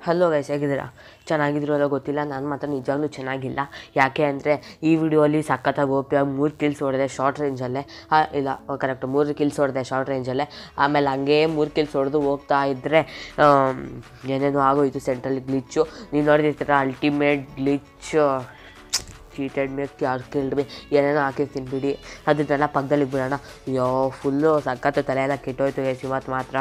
hello guys ಹೇಗಿದ್ದೀರಾ ಚೆನ್ನಾಗಿದ್ರು ಅಲ್ಲ ಗೊತ್ತಿಲ್ಲ ನಾನು ಮಾತ್ರ ನಿಜವಾಗ್ಲೂ ಚೆನ್ನಾಗಿಲ್ಲ ಯಾಕೆ ಅಂದರೆ ಈ ವಿಡಿಯೋಲಿ ಸಖತ್ತಾಗಿ ಓಪಿ ಮೂರು ಕಿಲ್ಸ್ ಹೊಡೆದೆ ಶಾರ್ಟ್ ರೇಂಜಲ್ಲೇ ಇಲ್ಲ ಕರೆಕ್ಟ್ ಮೂರು ಕಿಲ್ಸ್ ಹೊಡೆದೆ ಶಾರ್ಟ್ ರೇಂಜಲ್ಲೇ ಆಮೇಲೆ ಹಂಗೆ ಮೂರು ಕಿಲ್ಸ್ ಹೊಡೆದು ಹೋಗ್ತಾ ಇದ್ದರೆ ಏನೇನೋ ಆಗೋಯ್ತು ಸೆಂಟ್ರಲ್ಲಿ ಗ್ಲಿಚ್ಚು ನೀವು ನೋಡಿರ್ತೀರ ಅಲ್ಟಿಮೇಟ್ ಗ್ಲಿಚ್ ಚೀಟೆಡ್ ಮೇಕ್ ಯಾರು ಕಿಲ್ಡ್ ಮೇ ಏನೇನೋ ಹಾಕಿರ್ತೀನಿ ಬಿಡಿ ಅದನ್ನೆಲ್ಲ ಪಕ್ಕದಲ್ಲಿ ಬಿಡೋಣ ಅಯ್ಯೋ ಫುಲ್ಲು ಸಖತ್ತು ತಲೆ ಎಲ್ಲ ಕೆಟ್ಟೋಯ್ತು ಗೈಸ್ ಇವತ್ತು ಮಾತ್ರ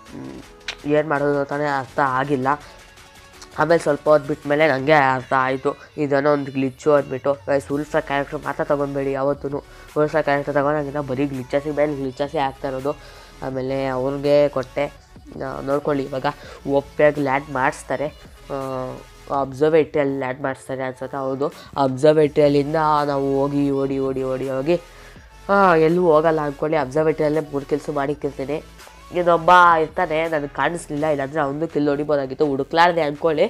ಏನು ಮಾಡೋದು ಅಂತಾನೆ ಅರ್ಥ ಆಗಿಲ್ಲ ಆಮೇಲೆ ಸ್ವಲ್ಪ ಹೊತ್ತು ಬಿಟ್ಟ ಮೇಲೆ ನನಗೆ ಅರ್ಥ ಆಯಿತು ಇದನ್ನೋ ಒಂದು ಗ್ಲಿಚ್ಚು ಅಂದ್ಬಿಟ್ಟು ಗೈಸ್ ಉಲ್ಫ್ರ ಕ್ಯಾರೆಕ್ಟರ್ ಮಾತ್ರ ತೊಗೊಬೇಡಿ ಯಾವತ್ತೂ ಉಲ್ಫ್ರ ಕ್ಯಾರೆಕ್ಟರ್ ತೊಗೊಂಡಾಗಿಲ್ಲ ಬರೀ ಗ್ಲಿಚಸಿ ಮೇಲೆ ಗ್ಲಿಚಸಿ ಆಗ್ತಾ ಇರೋದು ಆಮೇಲೆ ಅವ್ರಿಗೆ ಕೊಟ್ಟೆ ನಾ- ನೋಡ್ಕೊಳ್ಳಿ ಇವಾಗ ಒಪ್ಪಿಯಾಗಿ ಲ್ಯಾಂಡ್ ಮಾಡಿಸ್ತಾರೆ ಅಬ್ಸರ್ವೇಟ್ರಿಯಲ್ಲಿ ಲ್ಯಾಂಡ್ ಮಾಡಿಸ್ತಾರೆ ಅನ್ಸುತ್ತೆ ಹೌದು ಅಬ್ಸರ್ವೇಟ್ರಿಯಲ್ಲಿಂದ ನಾವು ಹೋಗಿ ಓಡಿ ಓಡಿ ಓಡಿ ಹೋಗಿ ಹಾಂ ಎಲ್ಲೂ ಹೋಗಲ್ಲ ಅಂದ್ಕೊಳ್ಳಿ ಅಬ್ಸರ್ವೇಟ್ರಿಯಲ್ಲೇ ಮೂರು ಕೆಲಸ ಮಾಡಿಕ್ಕಿರ್ತೀನಿ ಇನ್ನೊಬ್ಬ ಇರ್ತಾನೆ ನನಗೆ ಕಾಣಿಸ್ಲಿಲ್ಲ ಇಲ್ಲಾಂದರೆ ಅವನು ಕಿಲ್ ಹೊಡಿಬೋದಾಗಿತ್ತು ಹುಡುಕ್ಲಾರ್ದೆ ಅಂದ್ಕೊಳ್ಳಿ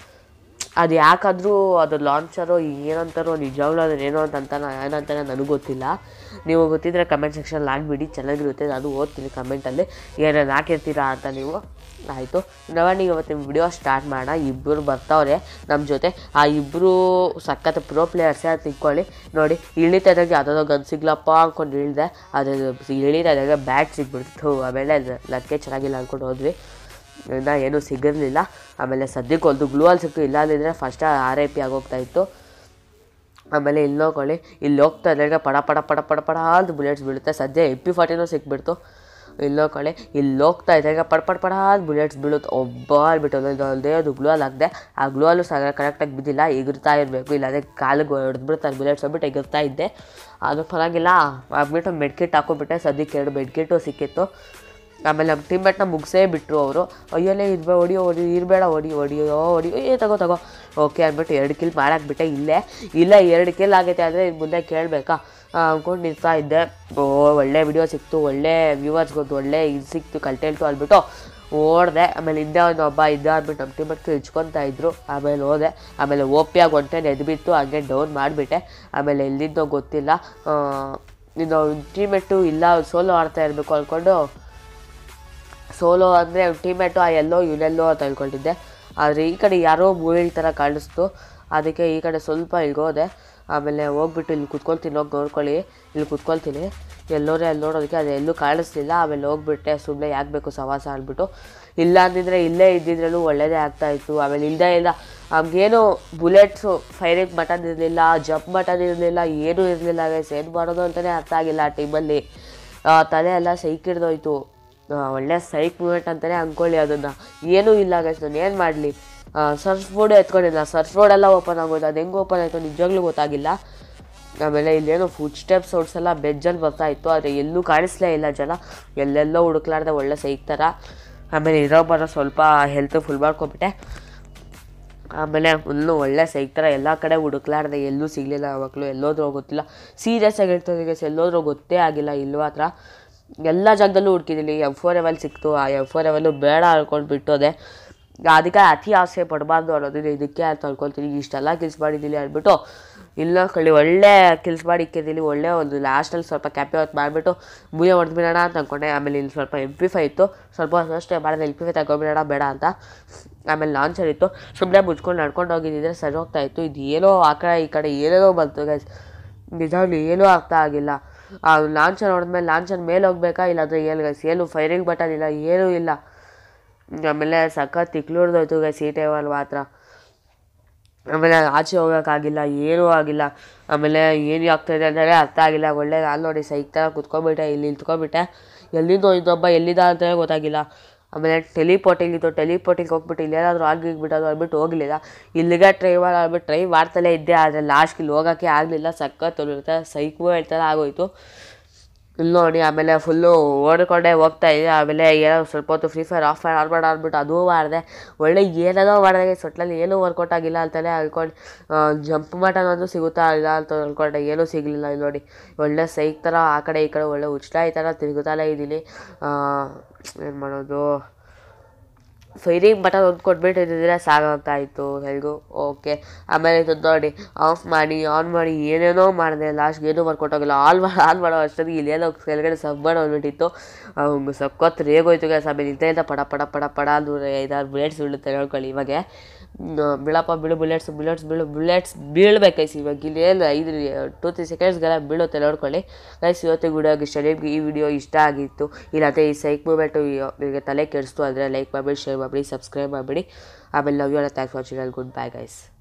ಅದು ಯಾಕಾದರೂ ಅದು ಲಾಂಚರು ಏನಂತಾರೋ ನಿಜವಾಗ್ಲೂ ಅದನ್ನ ಏನೋ ಅಂತ ಅಂತಾನೆ ಏನಂತಾನೆ ನನಗೆ ಗೊತ್ತಿಲ್ಲ ನೀವು ಗೊತ್ತಿದ್ದರೆ ಕಮೆಂಟ್ ಸೆಕ್ಷನಲ್ಲಿ ಹಾಕ್ಬಿಡಿ ಚೆನ್ನಾಗಿರುತ್ತೆ ನಾನು ಓದ್ತೀನಿ ಕಮೆಂಟಲ್ಲಿ ಏನೇನು ಹಾಕಿರ್ತೀರಾ ಅಂತ ನೀವು ಆಯಿತು ನವಣ್ಣ ಇವತ್ತಿನ ವಿಡಿಯೋ ಸ್ಟಾರ್ಟ್ ಮಾಡೋಣ ಇಬ್ಬರು ಬರ್ತಾವ್ರೆ ನಮ್ಮ ಜೊತೆ ಆ ಇಬ್ಬರು ಸಖತ್ ಪ್ರೋ ಪ್ಲೇಯರ್ಸೇ ಅಂತ ತಿಳ್ಕೊಳ್ಳಿ ನೋಡಿ ಇಳಿತಾ ಇದ್ದಾಗ ಯಾವುದೋ ಗನ್ ಸಿಗ್ಲಪ್ಪ ಅಂದ್ಕೊಂಡು ಇಳಿದೆ ಅದು ಇಳಿತಾ ಇದ್ದಾಗ ಬ್ಯಾಟ್ ಸಿಗ್ಬಿಡ್ತು ಆಮೇಲೆ ಲಕ್ಕೆ ಚೆನ್ನಾಗಿಲ್ಲ ಅಂದ್ಕೊಂಡು ಹೋದ್ವಿ ಇನ್ನು ಏನೂ ಸಿಗಿರಲಿಲ್ಲ ಆಮೇಲೆ ಸದ್ಯಕ್ಕೆ ಒಂದು ಗ್ಲೂ ಅಲ್ಲಿ ಸಿಕ್ತು ಇಲ್ಲ ಅಂದಿದ್ರೆ ಫಸ್ಟ್ ಆರ್ ಐ ಪಿ ಆಗೋಗ್ತಾ ಇತ್ತು ಆಮೇಲೆ ಇಲ್ಲಿ ನೋಡ್ಕೊಳ್ಳಿ ಇಲ್ಲಿ ಹೋಗ್ತಾ ಇದ್ದಾಗ ಪಡ ಪಡ ಪಡ ಪಡ ಪಡ ಅಂತ ಬುಲೆಟ್ಸ್ ಬೀಳುತ್ತೆ ಸದ್ಯ ಎ ಪಿ ಫಾರ್ಟಿನೂ ಸಿಕ್ಬಿಡ್ತು ಇಲ್ಲಿ ನೋಡ್ಕೊಳ್ಳಿ ಇಲ್ಲಿ ಹೋಗ್ತಾ ಇದ್ದಾಗ ಪಡ ಪಡ ಪಡ ಅಂತ ಬುಲೆಟ್ಸ್ ಬೀಳುತ್ತೆ ಒಬ್ಬ ಅಲ್ಬಿಟ್ಟು ಅಲ್ಲದೆ ಅದು ಗ್ಲೂ ಅಲ್ಲಿ ಹಾಕಿದೆ ಆ ಗ್ಲೂ ಅಲ್ಲೂ ಸಹ ಕರೆಕ್ಟಾಗಿ ಬಿದ್ದಿಲ್ಲ ಎಗುರ್ತಾ ಇರಬೇಕು ಇಲ್ಲಾಂದರೆ ಕಾಲಿಗೆ ಹೊಡೆದ್ಬಿಡ್ತಾರೆ ಬುಲೆಟ್ಸ್ ಹೋಗ್ಬಿಟ್ಟು ಎಗುರ್ತಾ ಇದ್ದೆ ಅದು ಪರವಾಗಿಲ್ಲ ಆಗ್ಬಿಟ್ಟು ಮೆಡ್ಕಿಟ್ ಹಾಕೊಂಡ್ಬಿಟ್ಟೆ ಸದ್ಯಕ್ಕೆ ಎರಡು ಮೆಡ್ಕಿಟ್ಟು ಸಿಕ್ಕಿತ್ತು ಆಮೇಲೆ ನಮ್ಮ ಟೀಮ್ಮೇಟ್ನ ಮುಗಿಸೇ ಬಿಟ್ಟರು ಅವರು ಅಯ್ಯಲ್ಲೇ ಇರ್ಬೇ ಹೊಡಿ ಹೊಡಿ ಇರಬೇಡ ಹೊಡಿ ಹೊಡಿಯೋ ಹೊಡಿ ಏ ತಗೋ ತಗೋ ಓಕೆ ಅಂದ್ಬಿಟ್ಟು ಎರಡು ಕಿಲ್ ಮಾಡಾಕ್ಬಿಟ್ಟೆ ಇಲ್ಲೇ ಇಲ್ಲ ಎರಡು ಕಿಲ್ ಆಗೈತೆ ಅಂದರೆ ಇನ್ನು ಮುಂದೆ ಕೇಳಬೇಕಾ ಅಂದ್ಕೊಂಡು ನಿಲ್ತಾ ಇದ್ದೆ ಓ ಒಳ್ಳೆ ವಿಡಿಯೋ ಸಿಕ್ತು ಒಳ್ಳೆ ವ್ಯೂವರ್ಸ್ ಗೊತ್ತು ಒಳ್ಳೆ ಇದು ಸಿಕ್ತು ಕಲ್ಟೆಲ್ಟು ಅಂದ್ಬಿಟ್ಟು ಓಡಿದೆ ಆಮೇಲೆ ಹಿಂದೆ ಒಂದು ಒಬ್ಬ ಇದ್ದ ಅಂದ್ಬಿಟ್ಟು ನಮ್ಮ ಟೀಮಟ್ಟು ಇಚ್ಕೊತಾ ಇದ್ರು ಆಮೇಲೆ ಹೋದೆ ಆಮೇಲೆ ಓಪಿಯಾಗಿ ಹೊಂಟೆ ನೆದ್ಬಿತ್ತು ಹಂಗೆ ಡೌನ್ ಮಾಡಿಬಿಟ್ಟೆ ಆಮೇಲೆ ಎಲ್ಲಿದ್ದೋ ಗೊತ್ತಿಲ್ಲ ಆ, ಇನ್ನು ಟೀಮೆಟ್ಟು ಇಲ್ಲ ಸೋಲೋ ಆಡ್ತಾ ಇರಬೇಕು ಅಂದ್ಕೊಂಡು ಸೋಲೋ ಅಂದರೆ ಟೀಮೇಟು ಆ ಎಲ್ಲೋ ಇವನೆಲ್ಲೋ ಅಂತ ಹೇಳ್ಕೊಂಡಿದ್ದೆ ಆದರೆ ಈ ಕಡೆ ಯಾರೋ ಮೂವಿಲ್ ಥರ ಕಾಣಿಸ್ತು ಅದಕ್ಕೆ ಈ ಕಡೆ ಸ್ವಲ್ಪ ಇಳ್ಗೋದೆ ಆಮೇಲೆ ಹೋಗ್ಬಿಟ್ಟು ಇಲ್ಲಿ ಕುತ್ಕೊಳ್ತೀನಿ ಹೋಗಿ ನೋಡ್ಕೊಳ್ಳಿ ಇಲ್ಲಿ ಕುತ್ಕೊಳ್ತೀನಿ ಎಲ್ಲೋರೇ ಅಲ್ಲಿ ನೋಡೋದಕ್ಕೆ ಅದು ಎಲ್ಲೂ ಕಾಣಿಸ್ಲಿಲ್ಲ ಆಮೇಲೆ ಹೋಗ್ಬಿಟ್ಟೆ ಸುಮ್ಮನೆ ಯಾಕೆ ಬೇಕು ಸವಾಸ ಅಂದ್ಬಿಟ್ಟು ಇಲ್ಲ ಅಂದಿದ್ರೆ ಇಲ್ಲೇ ಇದ್ದಿದ್ರಲ್ಲೂ ಒಳ್ಳೇದೇ ಆಗ್ತಾಯಿತ್ತು ಆಮೇಲೆ ಇಲ್ಲದೇ ಇಲ್ಲ ನಮಗೇನು ಬುಲೆಟ್ಸು ಫೈರಿಂಗ್ ಬಟನ್ ಇರಲಿಲ್ಲ ಜಂಪ್ ಬಟನ್ ಇರಲಿಲ್ಲ ಏನೂ ಇರಲಿಲ್ಲ ಗೈಸ್ ಏನು ಮಾಡೋದು ಅಂತಲೇ ಅರ್ಥ ಆಗಿಲ್ಲ ಆ ಟೈಮಲ್ಲಿ ತಲೆ ಎಲ್ಲ ಸೈಕಿಡ್ದೋಯ್ತು ಆ, ಒಳ್ಳೆ ಸೈಕ್ ಮೂಮೆಂಟ್ ಅಂತಲೇ ಅಂದ್ಕೊಳ್ಳಿ ಅದನ್ನು ಏನೂ ಇಲ್ಲ ಗೈಸ್ ನಾನು ಏನು ಮಾಡಲಿ ಸರ್ಫ್ ಬೋರ್ಡು ಎತ್ಕೊಂಡಿಲ್ಲ ಸರ್ಫ್ ಬೋರ್ಡೆಲ್ಲ ಓಪನ್ ಆಗೋದು ಅದು ಹೆಂಗೆ ಓಪನ್ ಆಯಿತು ನಿಜವಾಗ್ಲೂ ಗೊತ್ತಾಗಿಲ್ಲ ಆಮೇಲೆ ಇಲ್ಲೇನೋ ಫುಡ್ ಸ್ಟೆಪ್ ಸೌಂಡ್ಸ್ ಎಲ್ಲ ಬೆಜ್ಜಲ್ಲಿ ಬರ್ತಾ ಇತ್ತು ಆದರೆ ಎಲ್ಲೂ ಕಾಣಿಸ್ಲೇ ಇಲ್ಲ ಜನ ಎಲ್ಲೆಲ್ಲೋ ಹುಡುಕ್ಲಾರ್ದೆ ಒಳ್ಳೆ ಸೈಕ್ತಾರ ಆಮೇಲೆ ಇರೋ ಬರೋ ಸ್ವಲ್ಪ ಹೆಲ್ತ್ ಫುಲ್ ಮಾಡ್ಕೊಬಿಟ್ಟೆ ಆಮೇಲೆ ಫುಲ್ಲು ಒಳ್ಳೆ ಸೈಕ್ತರ ಎಲ್ಲ ಕಡೆ ಹುಡುಕ್ಲಾರ್ದೆ ಎಲ್ಲೂ ಸಿಗಲಿಲ್ಲ ಯಾವಾಗಲೂ ಎಲ್ಲೋದ್ರೂ ಗೊತ್ತಿಲ್ಲ ಸೀರಿಯಸ್ ಆಗಿ ಹೇಳ್ತಾರೆ ಗೈಸ್ ಎಲ್ಲೋದ್ರೂ ಗೊತ್ತೇ ಆಗಿಲ್ಲ ಇಲ್ಲೂ ಹತ್ರ ಎಲ್ಲ ಜಾಗದಲ್ಲೂ ಹುಡುಕಿದ್ದೀನಿ ಎಮ್ ಫೋರ್ ಎವಲ್ ಸಿಕ್ತು ಆ ಎಮ್ ಫೋರ್ ಎವಲ್ಲು ಬೇಡ ಅನ್ಕೊಂಡು ಬಿಟ್ಟೋದೆ ಅದಕ್ಕೆ ಅತಿ ಆಸೆ ಪಡಬಾರ್ದು ಅನ್ನೋದು ಇದಕ್ಕೆ ಅಂತ ಅನ್ಕೊಳ್ತೀನಿ ಇಷ್ಟೆಲ್ಲ ಕಿಲ್ಸ್ ಮಾಡಿದ್ದೀನಿ ಅಂದ್ಬಿಟ್ಟು ಇಲ್ಲ ಕಳಿ ಒಳ್ಳೆ ಕಿಲ್ಸ್ ಮಾಡಿ ಇಕ್ಕಿದ್ದೀನಿ ಒಳ್ಳೆ ಒಂದು ಲಾಸ್ಟಲ್ಲಿ ಸ್ವಲ್ಪ ಕ್ಯಾಪೆ ಹೊತ್ತು ಮಾಡಿಬಿಟ್ಟು ಮುಯ್ಯ ಹೊಡೆದ್ಬಿಡೋಣ ಅಂತ ಅಂದ್ಕೊಂಡೆ ಆಮೇಲೆ ಇಲ್ಲಿ ಸ್ವಲ್ಪ ಎಮ್ ಪಿ ಫೈ ಇತ್ತು ಸ್ವಲ್ಪ ಹೊತ್ತು ಅಷ್ಟೇ ಮಾಡಿದೆ ಎಲ್ ಪಿ ಫೈ ತಗೊಂಬಿಡೋಣ ಬೇಡ ಅಂತ ಆಮೇಲೆ ಲಾಂಚರ್ ಇತ್ತು ಸುಮ್ಮನೆ ಮುಚ್ಕೊಂಡು ನಡ್ಕೊಂಡು ಹೋಗಿದ್ದಿದ್ರೆ ಸರಿ ಹೋಗ್ತಾ ಇತ್ತು ಇದು ಏನೋ ಆ ಕಡೆ ಈ ಕಡೆ ಏನೇನೋ ಬಂತು ಗೈಸ್ ನಿಜವಾಗ್ಲೂ ಏನೂ ಅರ್ಥ ಆಗಿಲ್ಲ ಆ ಲಾಂಚರ್ ಹೊಡೆದ್ಮೇಲೆ ಲಾಂಚರ್ ಮೇಲೆ ಹೋಗ್ಬೇಕಾ ಇಲ್ಲಾಂದರೆ ಏನು ಗೈಸ್ ಏನು ಫೈರಿಂಗ್ ಬಟನ್ ಇಲ್ಲ ಏನೂ ಇಲ್ಲ ಆಮೇಲೆ ಸಖತ್ ತಿಕ್ಲುಡ್ದೋಯ್ತು ಗೈಸ್ ಈ ಟೈಮಲ್ಲಿ ಮಾತ್ರ ಆಮೇಲೆ ಆಚೆ ಹೋಗೋಕ್ಕಾಗಿಲ್ಲ ಏನೂ ಆಗಿಲ್ಲ ಆಮೇಲೆ ಏನು ಆಗ್ತಾಯಿದೆ ಅಂತಲೇ ಅರ್ಥ ಆಗಿಲ್ಲ ಒಳ್ಳೆ ನಾನು ನೋಡಿ ಸೈಕ್ ಥರ ಕುತ್ಕೊಂಡ್ಬಿಟ್ಟೆ ಇಲ್ಲಿ ನಿಂತ್ಕೊಂಡ್ಬಿಟ್ಟೆ ಎಲ್ಲಿಂದೋ ಇನ್ನೊಬ್ಬ ಎಲ್ಲಿದ್ದ ಅಂತಲೇ ಗೊತ್ತಾಗಿಲ್ಲ ಆಮೇಲೆ ಟೆಲಿಪೋರ್ಟಿಂಗ್ ಇತ್ತು ಟೆಲಿಪೋರ್ಟಿಂಗ್ ಹೋಗ್ಬಿಟ್ಟು ಇಲ್ಲೇನಾದರೂ ಆಗಿಬಿಟ್ಟದು ಅಂದ್ಬಿಟ್ಟು ಹೋಗಲಿಲ್ಲ ಇಲ್ಲಿಗೆ ಟ್ರೈ ಮಾಡಿ ಅಂದ್ಬಿಟ್ಟು ಟ್ರೈ ಮಾಡ್ತಲೇ ಇದ್ದೆ ಆದರೆ ಲಾಸ್ಟ್ಗೆ ಇಲ್ಲಿ ಹೋಗೋಕ್ಕೆ ಆಗಲಿಲ್ಲ ಸಖತ್ ಇರುತ್ತೆ ಸೈಕ್ ಹೇಳ್ತಾರೆ ಆಗೋಯ್ತು ಇಲ್ಲಿ ನೋಡಿ ಆಮೇಲೆ ಫುಲ್ಲು ಓಡ್ಕೊಂಡೇ ಹೋಗ್ತಾ ಇದ್ದೆ ಆಮೇಲೆ ಏನೋ ಸ್ವಲ್ಪ ಹೊತ್ತು ಫ್ರೀ ಫೈರ್ ಆಫ್ ಮಾಡಿ ಆನ್ ಮಾಡಿ ಅಂದ್ಬಿಟ್ಟು ಅದೂ ಮಾಡಿದೆ ಒಳ್ಳೆ ಏನೇನೋ ಮಾಡಿದೆ ಸೊಟ್ಲಲ್ಲಿ ಏನೂ ವರ್ಕೌಟ್ ಆಗಿಲ್ಲ ಅಂತಲೇ ಅಂದ್ಕೊಂಡು ಜಂಪ್ ಬಟನ್ ಒಂದು ಸಿಗುತ್ತಾ ಇಲ್ಲ ಅಂತ ಅಂದ್ಕೊಂಡೆ ಏನೂ ಸಿಗಲಿಲ್ಲ ಇಲ್ಲಿ ನೋಡಿ ಒಳ್ಳೆ ಸೈಕ್ ಥರ ಆ ಕಡೆ ಈ ಕಡೆ ಒಳ್ಳೆ ಉಚ್ಚಾಯಿ ಥರ ತಿರುಗುತ್ತಲೇ ಇದ್ದೀನಿ ಏನು ಮಾಡೋದು ಫೈರಿಂಗ್ ಬಟನ್ ಒಂದು ಕೊಟ್ಬಿಟ್ಟಿದ್ರೆ ಸಾಕಾಗ್ತಾಯಿತ್ತು ಎಲ್ಗೂ ಓಕೆ ಆಮೇಲೆ ಇದು ನೋಡಿ ಆಫ್ ಮಾಡಿ ಆನ್ ಮಾಡಿ ಏನೇನೋ ಮಾಡಿದೆ ಲಾಸ್ಟ್ಗೆ ಏನೂ ಮಾಡ್ಕೊಟ್ಟೋಗಿಲ್ಲ ಆಲ್ ಮಾಡಿ ಆನ್ ಮಾಡೋ ಅಷ್ಟೊತ್ತಿಗೆ ಇಲ್ಲೇನೋ ಕೆಳಗಡೆ ಸಬ್ ಬಂದ್ಬಿಟ್ಟಿತ್ತು ಅವ್ನು ಸಕ್ಕತ್ ರೇಗೋಯ್ತು ಗ್ಯಾಸ್ ಆಮೇಲೆ ಇದ್ದೇ ಪಡ ಪಡ ಪಡ ಪಡ ನೂರ ಐದಾರು ಬುಲೆಟ್ಸ್ ಬೀಳುತ್ತೆ ಹೇಳ್ಕೊಳ್ಳಿ ಇವಾಗೆ ಹ್ಮ್, ಬೀಳಪ್ಪ ಬೀಳು ಬುಲೆಟ್ಸ್ ಬುಲೆಟ್ಸ್ ಬೀಳು ಬುಲೆಟ್ಸ್ ಬೀಳ್ಬೇಕೈಸಿ ಇವಾಗ ಇಲ್ಲೇನು ಐದು ಟೂ ತ್ರೀ ಸೆಕೆಂಡ್ಸ್ಗೆಲ್ಲ ಬೀಳುತ್ತೆ ನೋಡ್ಕೊಳ್ಳಿ ಗೈಸ್ ಇವತ್ತು ವಿಡಿಯೋ ಇಷ್ಟ ನಿಮ್ಗೆ ಈ ವಿಡಿಯೋ ಇಷ್ಟ ಆಗಿತ್ತು ಇಲ್ಲಾಂದರೆ ಈ ಸೈಕ್ ಮೂಮೆಂಟು ನಿಮಗೆ ತಲೆ ಕೆಡಿಸ್ತು ಅಂದರೆ ಲೈಕ್ ಮಾಡಿಬಿಡಿ ಶೇರ್ ಮಾಡಿಬಿಡಿ ಸಬ್ಸ್ಕ್ರೈಬ್ ಮಾಡಿಬಿಡಿ ಆಮೇಲೆ love you thanks watching goodbye guys